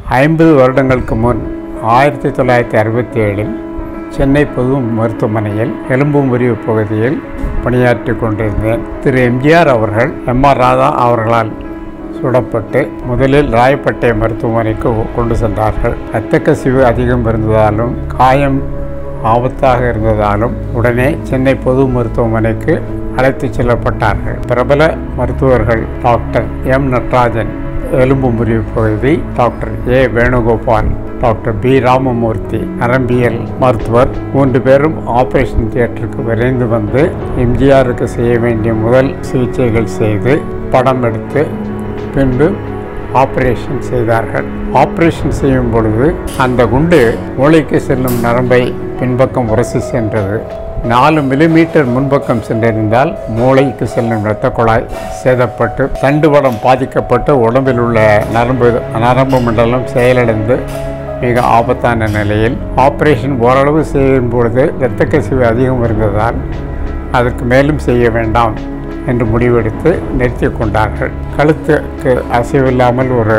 ஐம்பது வருடங்களுக்கு முன் ஆயிரத்தி தொள்ளாயிரத்தி அறுபத்தி ஏழில் சென்னை பொது மருத்துவமனையில் எலும்பு முறிவு பகுதியில் பணியாற்றி கொண்டிருந்தேன் திரு எம்ஜிஆர் அவர்கள் எம் ஆர் ராதா அவர்களால் சுடப்பட்டு முதலில் ராயப்பேட்டை மருத்துவமனைக்கு கொண்டு சென்றார்கள் இரத்த கசிவு அதிகம் இருந்ததாலும் காயம் ஆபத்தாக இருந்ததாலும் உடனே சென்னை பொது மருத்துவமனைக்கு அழைத்து செல்லப்பட்டார்கள் பிரபல மருத்துவர்கள் டாக்டர் எம் நடராஜன் எலும்பு முறிவு பகுதி doctor A Venugopal doctor B Ramamoorthy நரம்பியல் மருத்துவர் மூன்று பேரும் ஆபரேஷன் தியேட்டருக்கு விரைந்து வந்து எம்ஜிஆருக்கு செய்ய வேண்டிய முதல் சிகிச்சைகள் செய்து படம் எடுத்து பின்பு ஆபரேஷன் செய்தார்கள் ஆபரேஷன் செய்யும் பொழுது அந்த குண்டு மூளைக்கு செல்லும் நரம்பை பின்பக்கம் உரசி சென்றது நாலு மில்லிமீட்டர் முன்பக்கம் சென்றிருந்தால் மூளைக்கு செல்லும் இரத்த குழாய் சேதப்பட்டு தண்டுவடம் பாதிக்கப்பட்டு உடம்பில் உள்ள நரம்பு நரம்பு மண்டலம் செயலிழந்து மிக ஆபத்தான நிலையில் ஆபரேஷன் ஓரளவு செய்யும் பொழுது இரத்த கசிவு அதிகம் இருந்ததால் அதற்கு மேலும் செய்ய வேண்டாம் என்று முடிவெடுத்து நிறுத்தி கொண்டார்கள் கழுத்துக்கு அசைவில்லாமல் ஒரு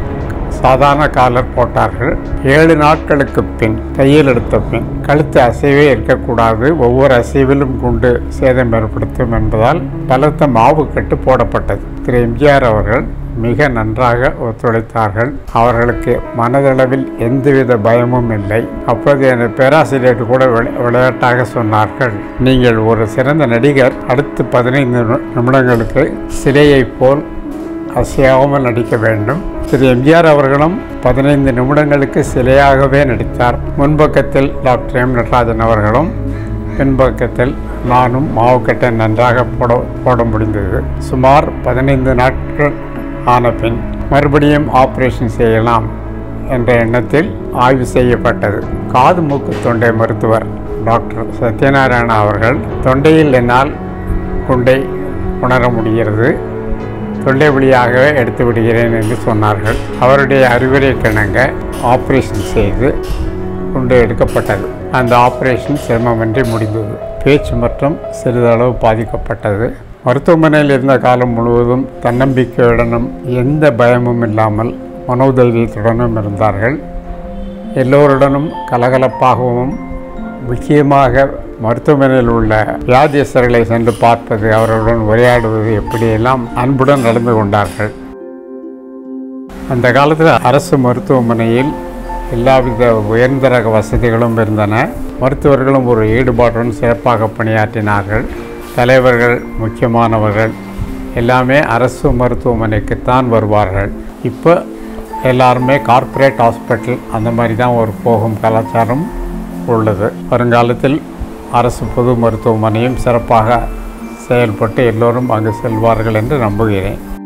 சாதாரண காலர் போட்டார்கள் ஏழு நாட்களுக்கு பின் தையல் எடுத்த பின் கழுத்து அசைவே இருக்கக்கூடாது ஒவ்வொரு அசைவிலும் கொண்டு சேதம் ஏற்படுத்தும் என்பதால் பலத்த மாவு கட்டு போடப்பட்டது திரு எம்ஜிஆர் அவர்கள் மிக நன்றாக ஒத்துழைத்தார்கள் அவர்களுக்கு மனதளவில் எந்தவித பயமும் இல்லை அப்போது என் பேராசிரியர் கூட விளை- விளையாட்டாக சொன்னார்கள் நீங்கள் ஒரு சிறந்த நடிகர் அடுத்து பதினைந்து நிமி- நிமிடங்களுக்கு சிலையைப் போல் அசையாமல் நடிக்க வேண்டும் திரு எம்ஜிஆர் அவர்களும் பதினைந்து நிமிடங்களுக்கு சிலையாகவே நடித்தார் முன்பக்கத்தில் டாக்டர் எம் நடராஜன் அவர்களும் பின்பக்கத்தில் நானும் மாவுக்கட்டை நன்றாக போட போட முடிந்தது சுமார் பதினைந்து நாட்கள் ஆன பின் மறுபடியும் ஆபரேஷன் செய்யலாம் என்ற எண்ணத்தில் ஆய்வு செய்யப்பட்டது காது மூக்கு தொண்டை மருத்துவர் டாக்டர் சத்யநாராயண அவர்கள் தொண்டையில் என்னால் குண்டை உணர முடிகிறது தொண்டை வழியாகவே எடுத்து விடுகிறேன் என்று சொன்னார்கள் அவருடைய அறிவுரை கிணங்க ஆபரேஷன் செய்து குண்டு எடுக்கப்பட்டது அந்த ஆபரேஷன் சிரமமின்றி முடிந்தது பேச்சு மற்றும் சிறிதளவு பாதிக்கப்பட்டது மருத்துவமனையில் இருந்த காலம் முழுவதும் தன்னம்பிக்கையுடனும் எந்த பயமும் இல்லாமல் மனோதைரியத்துடனும் இருந்தார்கள் எல்லோருடனும் கலகலப்பாகவும் முக்கியமாக மருத்துவமனையில் உள்ள வியாதியஸ்தர்களை சென்று பார்ப்பது அவர்களுடன் உரையாடுவது எப்படியெல்லாம் அன்புடன் நடந்து கொண்டார்கள் அந்த காலத்தில் அரசு மருத்துவமனையில் எல்லாவித உயர்ந்த ரக வசதிகளும் இருந்தன மருத்துவர்களும் ஒரு ஈடுபாட்டுடன் சிறப்பாக பணியாற்றினார்கள் தலைவர்கள் முக்கியமானவர்கள் எல்லாமே அரசு மருத்துவமனைக்குத்தான் வருவார்கள் இப்போ எல்லாருமே கார்ப்பரேட் ஹாஸ்பிட்டல் அந்த மாதிரி தான் ஒரு போகும் கலாச்சாரம் உள்ளது வருங்காலத்தில் அரசு பொது மருத்துவமனையும் சிறப்பாக செயல்பட்டு எல்லோரும் அங்கு செல்வார்கள் என்று நம்புகிறேன்